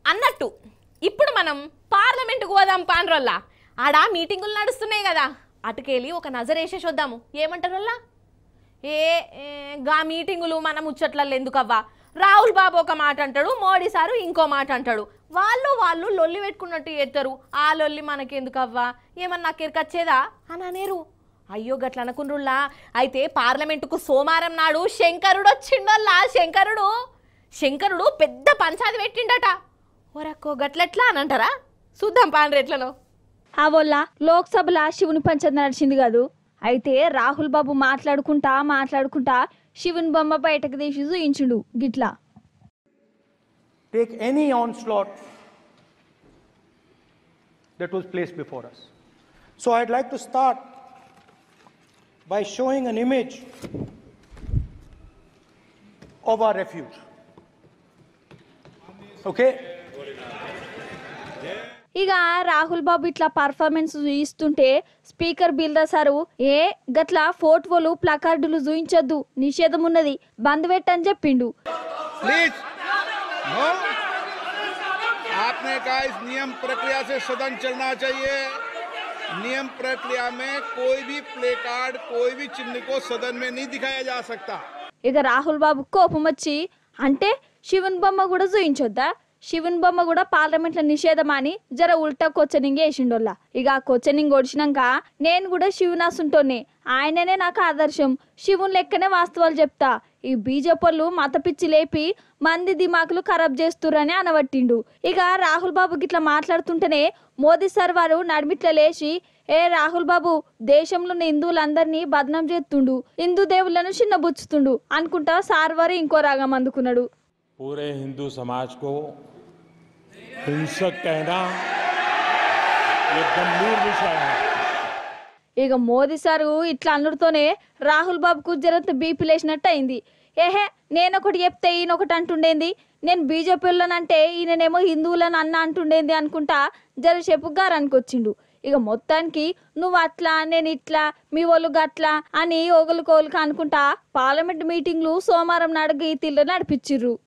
అన్నట్టు ఇప్పుడు మనం పార్లమెంటుకు పోదాం పాండ్రల్లా ఆడ మీటింగులు నడుస్తున్నాయి కదా అటుకెళ్ళి ఒక నజర్ వేసేసి వద్దాము ఏమంటారు ఏ ఏ, గా మీటింగులు మన ముచ్చట్లలో ఎందుకవ్వా రాహుల్ బాబు ఒక మాట అంటాడు మోడీ సారు ఇంకో మాట అంటాడు వాళ్ళు వాళ్ళు లొల్లి పెట్టుకున్నట్టు చేస్తారు ఆ లొల్లి మనకెందుకవ్వా ఏమన్నా నాకు ఎరకచ్చేదా అని అనేరు అయ్యో గట్ల అనుకుండ్రుల్లా అయితే పార్లమెంటుకు సోమవారం నాడు శంకరుడు వచ్చిండోల్లా శంకరుడు శంకరుడు పెద్ద పంచాది పెట్టిండట ఒరక్కో గట్లెట్లా అని అంటారా చూద్దాం పాండ్రు ఎట్లనో ఆ వల్ల లోక్సభలో శివుని పంచం నడిచింది కాదు అయితే రాహుల్ బాబు మాట్లాడుకుంటా మాట్లాడుకుంటా శివుని బొమ్మ బయటకు తీసి చూయించుడు గిట్లా take any onslaught that was placed before us. So I'd like to start by showing an image of our refuge. Okay? ఇక రాహుల్ బాబు ఇట్లా పర్ఫార్మెన్స్ చూయిస్తుంటే స్పీకర్ బిల్డర్ సారు ఏ గట్ల ఫోటోలు ప్లకార్డులు చూయించొద్దు నిషేధం ఉన్నది బంద్ పెట్టని చెప్పిండు प्लीज नो आपने कहा इस नियम प्रक्रिया से सदन चलना चाहिए नियम प्रक्रिया में कोई भी प्ले कार्ड कोई भी चिन्ह को सदन में नहीं दिखाया जा सकता ఇక రాహుల్ బాబు కోపం వచ్చి అంటే శివుని బొమ్మ కూడా చూయించొద్దా శివుని బొమ్మ కూడా పార్లమెంట్ లో నిషేధం అని జర ఉల్టా కొచ్చనింగ్ వేసిండోల్లా ఇక ఆ కొచ్చనింగ్ ఒడిచినాక నేను కూడా శివునాసుంటోని ఆయననే నాకు ఆదర్శం శివుని లెక్కనే వాస్తవాలు చెప్తా ఈ బీజేపీలు మత పిచ్చి లేపి మంది దిమాకులు ఖరాబ్ చేస్తురని అనబట్టిండు ఇక రాహుల్ బాబు గిట్లా మాట్లాడుతుంటేనే మోదీ సార్ వారు నడిమిట్ల లేచి ఏ రాహుల్ బాబు దేశంలో ఉన్న హిందువులందరినీ బదనం చేస్తుండు హిందూ దేవుళ్ళను చిన్నబుచ్చుతుండు అనుకుంటా సార్ వారు ఇంకో రాగం అందుకున్నాడు पूरे हिंदू समाज को हिंसक कहना ये गंभीर विषय है ఇక మోదీ సారు ఇట్లా అనుడితోనే రాహుల్ బాబుకు జరంత బీపీ లేచినట్టు అయింది ఏహే నేను ఒకటి చెప్తే ఈయన ఒకటి అంటుండేంది నేను బీజేపీలోనంటే ఈయననేమో హిందువులను అన్న అంటుండేంది అనుకుంటా జర చెప్పుగారు అనుకొచ్చిండు ఇక మొత్తానికి నువ్వు అట్లా నేను ఇట్లా మీ వాళ్ళు గట్లా అని ఓగులు కోలుక అనుకుంటా పార్లమెంట్ మీటింగ్లు సోమవారం నాడు ఈ తీర్లో నడిపించిర్రు